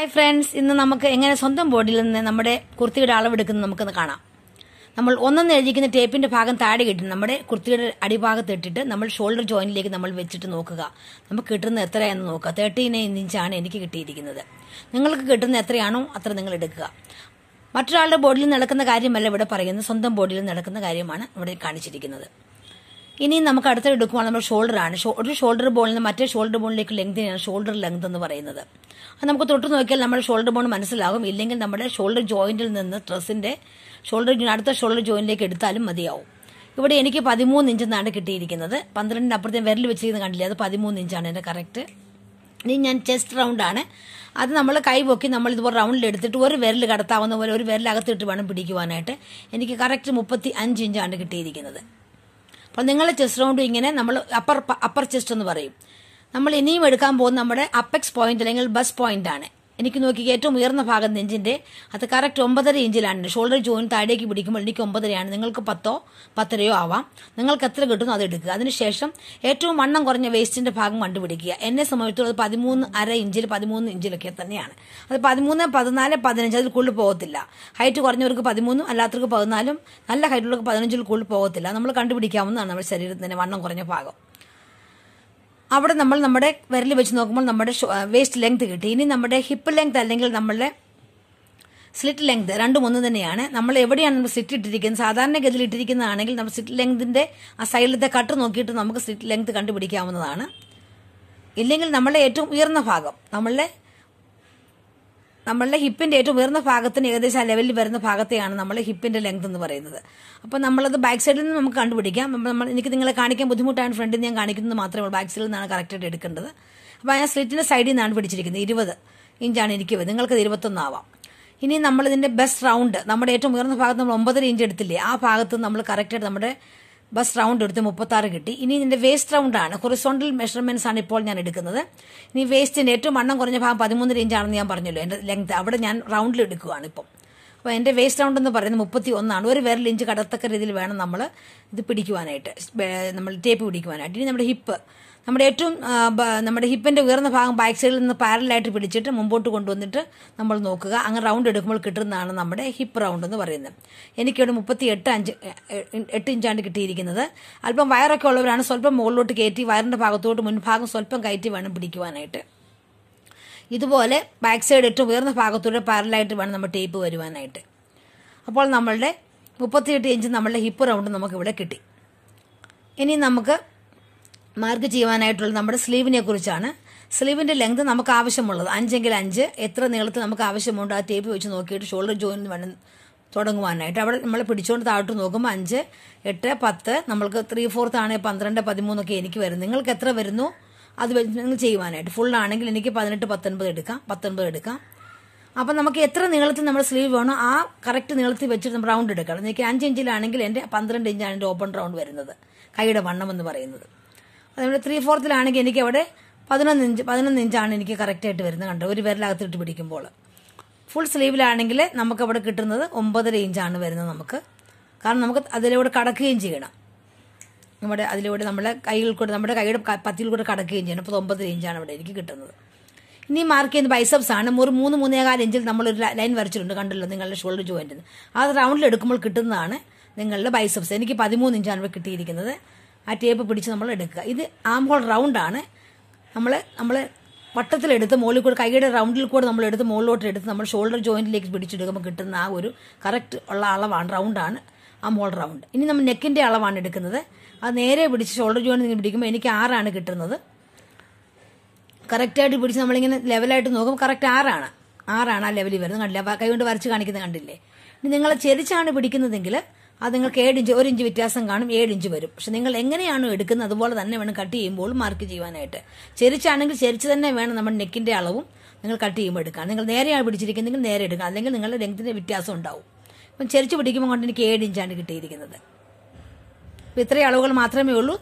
hi friends ഇന്ന് നമുക്ക് എങ്ങനെ സ്വന്തം ബോഡിയിൽ നിന്ന് നമ്മുടെ കുർത്തിയുടെ അളവെടുക്കുന്നത് നമുക്കൊന്ന് കാണാം നമ്മൾ ഒന്നെന്ന് എഴുതിക്കുന്ന ടേപ്പിന്റെ ഭാഗം താഴെ കിട്ടി നമ്മുടെ കുർത്തിയുടെ അടിഭാഗത്ത് ഇട്ടിട്ട് നമ്മൾ ഷോൾഡർ ജോയിന്റിലേക്ക് നമ്മൾ വെച്ചിട്ട് നോക്കുക നമുക്ക് കിട്ടുന്ന എത്രയാണെന്ന് നോക്കുക തേർട്ടി നയൻ ഇഞ്ചാണ് എനിക്ക് കിട്ടിയിരിക്കുന്നത് നിങ്ങൾക്ക് കിട്ടുന്ന എത്രയാണോ അത്ര നിങ്ങൾ എടുക്കുക മറ്റൊരാളുടെ ബോഡിയിൽ നടക്കുന്ന കാര്യമല്ല ഇവിടെ പറയുന്നത് സ്വന്തം ബോഡിയിൽ നടക്കുന്ന കാര്യമാണ് ഇവിടെ കാണിച്ചിരിക്കുന്നത് ഇനി നമുക്ക് അടുത്ത എടുക്കുമ്പോൾ നമ്മൾ ഷോൾഡറാണ് ഷോ- ഒരു ഷോൾഡർ ബോണിൽ നിന്ന് മറ്റേ ഷോൾഡർ ബോണിലേക്ക് ലെങ്തിനാണ് ഷോൾഡർ ലെങ്ത് എന്ന് പറയുന്നത് അത് നമുക്ക് തൊട്ട് നോക്കിയാൽ നമ്മുടെ ഷോൾഡർ ബോൺ മനസ്സിലാകും ഇല്ലെങ്കിൽ നമ്മുടെ ഷോൾഡർ ജോയിന്റിൽ നിന്ന് ഡ്രസ്സിന്റെ ഷോൾഡർ അടുത്ത ഷോൾഡർ ജോയിന്റിലേക്ക് എടുത്താലും മതിയാവും ഇവിടെ എനിക്ക് പതിമൂന്ന് ഇഞ്ച് എന്നാണ് കിട്ടിയിരിക്കുന്നത് പന്ത്രണ്ടിന് അപ്പുറത്തെ വിരൽ വെച്ചിരിക്കുന്നത് കണ്ടില്ലേ അത് പതിമൂന്ന് ഇഞ്ചാണ് എൻ്റെ കറക്റ്റ് ഇനി ഞാൻ ചെസ്റ്റ് റൗണ്ട് ആണ് അത് നമ്മൾ കൈ പൊക്കി നമ്മൾ ഇതുപോലെ റൗണ്ടിൽ എടുത്തിട്ട് ഒരു വിരൽ കടത്താവുന്ന പോലെ ഒരു വിരൽ അകത്തിട്ട് വേണം പിടിക്കുവാനായിട്ട് എനിക്ക് കറക്റ്റ് മുപ്പത്തി അഞ്ച് ഇഞ്ചാണ് കിട്ടിയിരിക്കുന്നത് അപ്പോൾ നിങ്ങളുടെ ചെസ്റ്റ് റൗണ്ട് ഇങ്ങനെ നമ്മൾ അപ്പർ അപ്പർ ചെസ്റ്റ് എന്ന് പറയും നമ്മൾ ഇനിയും എടുക്കാൻ പോകുന്ന നമ്മുടെ അപ്പെക്സ് പോയിന്റ് അല്ലെങ്കിൽ ബസ് പോയിന്റ് ആണ് എനിക്ക് നോക്കി ഏറ്റവും ഉയർന്ന ഭാഗം നെഞ്ചിന്റെ അത് കറക്റ്റ് ഒമ്പതര ഇഞ്ചിലാണ് ഷോൾഡർ ജോയിന്റ് താഴേക്ക് പിടിക്കുമ്പോൾ എനിക്ക് ഒമ്പതരയാണ് നിങ്ങൾക്ക് പത്തോ പത്തരയോ ആവാം നിങ്ങൾക്ക് എത്ര കിട്ടുന്നു അത് എടുക്കുക അതിനുശേഷം ഏറ്റവും വണ്ണം കുറഞ്ഞ വേസ്റ്റിന്റെ ഭാഗം കണ്ടുപിടിക്കുക എന്നെ സംബന്ധിച്ചിടത്തോളം അത് പതിമൂന്ന് അര ഇഞ്ചിൽ പതിമൂന്ന് ഇഞ്ചിലൊക്കെ തന്നെയാണ് അത് പതിമൂന്ന് പതിനാല് പതിനഞ്ച് അതിൽ കൂടുതൽ പോകത്തില്ല ഹൈറ്റ് കുറഞ്ഞവർക്ക് പതിമൂന്നും അല്ലാത്തവർക്ക് പതിനാലും നല്ല ഹൈറ്റുള്ളവർക്ക് പതിനഞ്ചിൽ കൂടുതൽ പോകത്തില്ല നമ്മൾ കണ്ടുപിടിക്കാവുന്നതാണ് നമ്മുടെ ശരീരത്തിന്റെ വണ്ണം കുറഞ്ഞ ഭാഗം അവിടെ നമ്മൾ നമ്മുടെ വിരൽ വെച്ച് നോക്കുമ്പോൾ നമ്മുടെ വേസ്റ്റ് ലെങ്ത് കിട്ടി ഇനി നമ്മുടെ ഹിപ്പ് ലെങ്ത് അല്ലെങ്കിൽ നമ്മളുടെ സ്ലിറ്റ് ലെങ്ത് രണ്ടും ഒന്ന് തന്നെയാണ് നമ്മൾ എവിടെയാണ് നമ്മൾ സ്ലിറ്റ് ഇട്ടിരിക്കുന്നത് സാധാരണഗതിയിൽ ഇട്ടിരിക്കുന്നതാണെങ്കിൽ നമ്മൾ സ്ലിറ്റ് ലെങ്തിന്റെ ആ സൈഡിലത്തെ കട്ട് നോക്കിയിട്ട് നമുക്ക് സ്ലിറ്റ് ലെങ്ത് കണ്ടുപിടിക്കാവുന്നതാണ് ഇല്ലെങ്കിൽ നമ്മളുടെ ഏറ്റവും ഉയർന്ന ഭാഗം നമ്മളുടെ നമ്മളുടെ ഹിപ്പിന്റെ ഏറ്റവും ഉയർന്ന ഭാഗത്തിന് ഏകദേശം ആ ലെവലിൽ വരുന്ന ഭാഗത്തെയാണ് നമ്മൾ ഹിപ്പിന്റെ ലെങ്ത് എന്ന് പറയുന്നത് അപ്പോൾ നമ്മളത് ബാക്ക് സൈഡിൽ നിന്ന് നമുക്ക് കണ്ടുപിടിക്കാം അപ്പോൾ നമ്മൾ എനിക്ക് നിങ്ങളെ കാണിക്കാൻ ബുദ്ധിമുട്ടാണ് ഫ്രണ്ടിൽ നിന്ന് ഞാൻ കാണിക്കുന്നത് മാത്രമേ ഉള്ളൂ ബാക്ക് സൈഡിൽ നിന്നാണ് കറക്റ്റായിട്ട് എടുക്കേണ്ടത് അപ്പോൾ ഞാൻ സ്ലിറ്റിന്റെ സൈഡിൽ നിന്നാണ് പിടിച്ചിരിക്കുന്നത് ഇരുപത് ഇഞ്ചാണ് എനിക്ക് വരുന്നത് നിങ്ങൾക്ക് ഇരുപത്തൊന്നാവാം ഇനി നമ്മൾ ഇതിന്റെ ബെസ്റ്റ് റൗണ്ട് നമ്മുടെ ഏറ്റവും ഉയർന്ന ഭാഗത്ത് നമ്മൾ ഒമ്പതര ഇഞ്ച് എടുത്തില്ലേ ആ ഭാഗത്ത് നമ്മൾ കറക്റ്റായിട്ട് നമ്മുടെ ബസ് റൗണ്ട് എടുത്ത് മുപ്പത്താറ് കിട്ടി ഇനി ഇതിന്റെ വേസ്റ്റ് റൗണ്ട് ആണ് ഹൊറിസോണ്ടൽ മെഷർമെന്റ്സ് ആണ് ഇപ്പോൾ ഞാൻ എടുക്കുന്നത് ഇനി വേസ്റ്റിന്റെ ഏറ്റവും വണ്ണം കുറഞ്ഞ ഭാഗം പതിമൂന്നര ഇഞ്ചാണെന്ന് ഞാൻ പറഞ്ഞല്ലോ എന്റെ ലെങ്ത് അവിടെ ഞാൻ റൗണ്ടിൽ എടുക്കുകയാണ് ഇപ്പം അപ്പോൾ എൻ്റെ വേസ്റ്റ് റൗണ്ട് എന്ന് പറയുന്നത് മുപ്പത്തി ഒന്നാണ് ഒരു വിരൽ ഇഞ്ച് കടത്തക്ക രീതിയിൽ വേണം നമ്മൾ ഇത് പിടിക്കുവാനായിട്ട് ബേ- നമ്മൾ ടേപ്പ് പിടിക്കുവാനായിട്ട് ഇനി നമ്മുടെ ഹിപ്പ് നമ്മുടെ ഏറ്റവും ആ, ബ- നമ്മുടെ ഹിപ്പിന്റെ ഉയർന്ന ഭാഗം ബാക്ക് സൈഡിൽ നിന്ന് പാരലായിട്ട് പിടിച്ചിട്ട് മുമ്പോട്ട് കൊണ്ടുവന്നിട്ട് നമ്മൾ നോക്കുക അങ്ങനെ റൗണ്ട് എടുക്കുമ്പോൾ കിട്ടുന്നതാണ് നമ്മുടെ ഹിപ്പ് റൗണ്ട് എന്ന് പറയുന്നത് എനിക്കിവിടെ മുപ്പത്തി എട്ട് അഞ്ച് എ- എട്ട് ഇഞ്ചാണ് കിട്ടിയിരിക്കുന്നത് അല്പം വയറൊക്കെ ഉള്ളവരാണ് സ്വല്പം മുകളിലോട്ട് കയറ്റി വയറിന്റെ ഭാഗത്തോട്ട് മുൻഭാഗം സ്വല്പം കയറ്റി വേണം പിടിക്കുവാനായിട്ട് ഇതുപോലെ ബാക്ക് സൈഡ് ഏറ്റവും ഉയർന്ന ഭാഗത്തൂടെ പാരലായിട്ട് വേണം നമ്മൾ ടേപ്പ് വരുവാനായിട്ട് അപ്പോൾ നമ്മളുടെ മുപ്പത്തിയെട്ട് ഇഞ്ച് നമ്മളുടെ ഹിപ്പ് റൗണ്ട് നമുക്ക് ഇവിടെ കിട്ടി ഇനി നമുക്ക് മാർക്ക് ചെയ്യുവാനായിട്ടുള്ള നമ്മുടെ സ്ലീവിനെ കുറിച്ചാണ് സ്ലീവിന്റെ ലെങ്ത് നമുക്ക് ആവശ്യമുള്ളത് അഞ്ചെങ്കിൽ അഞ്ച് എത്ര നീളത്തിൽ നമുക്ക് ആവശ്യമുണ്ട് ആ ടേപ്പ് വെച്ച് നോക്കിയിട്ട് ഷോൾഡർ ജോയിന്റ് വേണം തുടങ്ങുവാനായിട്ട് അവിടെ നമ്മൾ പിടിച്ചുകൊണ്ട് താഴോട്ട് നോക്കുമ്പോൾ അഞ്ച് എട്ട് പത്ത് നമ്മൾക്ക് ത്രീ ഫോർത്ത് ആണെങ്കിൽ പന്ത്രണ്ട് പതിമൂന്നൊക്കെ എനിക്ക് വരും നിങ്ങൾക്ക് എത്ര വരുന്നു അത് വെച്ച് നിങ്ങൾ ചെയ്യുവാനായിട്ട് ഫുൾ ആണെങ്കിൽ എനിക്ക് പതിനെട്ട് പത്തൊൻപത് എടുക്കാം പത്തൊൻപത് എടുക്കാം അപ്പം നമുക്ക് എത്ര നീളത്തിൽ നമ്മൾ സ്ലീവ് വേണോ ആ കറക്റ്റ് നീളത്തിൽ വെച്ചിട്ട് നമ്മൾ റൗണ്ട് എടുക്കണം എനിക്ക് അഞ്ച് ഇഞ്ചിലാണെങ്കിൽ എൻ്റെ പന്ത്രണ്ട് ഇഞ്ചാണ് എൻ്റെ ഓപ്പൺ റൗണ്ട് വരുന്നത് കൈയുടെ വണ്ണം എന്ന് പറയുന്നത് അതുപോലെ ത്രീ ഫോർത്തിലാണെങ്കിൽ എനിക്ക് അവിടെ പതിനൊന്ന് ഇഞ്ച് പതിനൊന്ന് ഇഞ്ചാണ് എനിക്ക് കറക്റ്റായിട്ട് വരുന്നത് കണ്ടോ ഒരു വിരലകത്തിട്ട് പിടിക്കുമ്പോൾ ഫുൾ സ്ലീവിലാണെങ്കിൽ നമുക്ക് അവിടെ കിട്ടുന്നത് ഒമ്പതര ഇഞ്ചാണ് വരുന്നത് നമുക്ക് കാരണം നമുക്ക് അതിലൂടെ കടക്കുകയും ചെയ്യണം നമ്മുടെ അതിലൂടെ നമ്മുടെ കൈകൾ കൂടെ നമ്മുടെ കൈയുടെ ക- പത്തിയിൽ കൂടെ കടക്കുകയും ചെയ്യണം അപ്പോൾ ഒമ്പതര ഇഞ്ചാണ് അവിടെ എനിക്ക് കിട്ടുന്നത് ഇനി മാർക്ക് ചെയ്യുന്ന ബൈസപ്സ് ആണ് ഒരു മൂന്ന് മൂന്നേകാൽ ഇഞ്ചിൽ നമ്മളൊരു ലൈൻ വരച്ചിട്ടുണ്ട് കണ്ടല്ലോ നിങ്ങളുടെ ഷോൾഡർ ജോയിന്റിന് അത് റൗണ്ടിൽ എടുക്കുമ്പോൾ കിട്ടുന്നതാണ് നിങ്ങളുടെ ബൈസപ്സ് എനിക്ക് പതിമൂന്ന് ഇഞ്ചാണ് ഇവിടെ കിട്ടിയിരിക്കുന്നത് ആ ടേപ്പ് പിടിച്ച് നമ്മൾ എടുക്കുക ഇത് ആം ഹോൾ റൗണ്ട് ആണ് നമ്മൾ നമ്മൾ വട്ടത്തിലെടുത്ത് മുകളിൽ കൂടെ കൈയുടെ റൗണ്ടിൽ കൂടെ നമ്മൾ എടുത്ത് മുകളിലോട്ട് എടുത്ത് നമ്മൾ ഷോൾഡർ ജോയിന്റിലേക്ക് പിടിച്ചെടുക്കുമ്പോൾ കിട്ടുന്ന ആ ഒരു കറക്റ്റ് ഉള്ള അളവാണ് റൗണ്ടാണ് ആ മോൾ റൗണ്ട് ഇനി നമ്മൾ നെക്കിന്റെ അളവാണ് എടുക്കുന്നത് അത് നേരെ പിടിച്ച് ഷോൾഡർ ജോയിന്റ് പിടിക്കുമ്പോൾ എനിക്ക് ആറാണ് കിട്ടുന്നത് കറക്റ്റായിട്ട് പിടിച്ച് നമ്മളിങ്ങനെ ലെവലായിട്ട് നോക്കുമ്പോൾ കറക്റ്റ് ആറാണ് ആറാണ് ആ ലെവലിൽ വരുന്നത് കണ്ടില്ല അപ്പൊ കൈ കൊണ്ട് വരച്ച് കാണിക്കുന്നത് കണ്ടില്ലേ ഇനി നിങ്ങൾ ചെരിച്ചാണ് പിടിക്കുന്നതെങ്കിൽ അത് നിങ്ങൾക്ക് ഏഴ് ഇഞ്ച് ഒരു ഇഞ്ച് വ്യത്യാസം കാണും ഏഴ് ഇഞ്ച് വരും പക്ഷെ നിങ്ങൾ എങ്ങനെയാണോ എടുക്കുന്നത് അതുപോലെ തന്നെ വേണം കട്ട് ചെയ്യുമ്പോൾ മാർക്ക് ചെയ്യുവാനായിട്ട് ചെരിച്ചാണെങ്കിൽ ചെരിച്ച് തന്നെ വേണം നമ്മുടെ നെക്കിന്റെ അളവും നിങ്ങൾ കട്ട് ചെയ്യുമ്പോൾ എടുക്കാൻ നിങ്ങൾ നേരെയാണ് പിടിച്ചിരിക്കുന്നെങ്കിൽ നേരെ എടുക്കാം അല്ലെങ്കിൽ നിങ്ങളുടെ ലെങ്ത്തിന്റെ വ്യത്യാസം ഉണ്ടാവും അപ്പം ചെരിച്ച് പിടിക്കുമ്പോൾ കൊണ്ട് എനിക്ക് ഏഴ് ഇഞ്ചാണ് കിട്ടിയിരിക്കുന്നത് അപ്പോൾ ഇത്രയും അളവുകൾ മാത്രമേ ഉള്ളൂ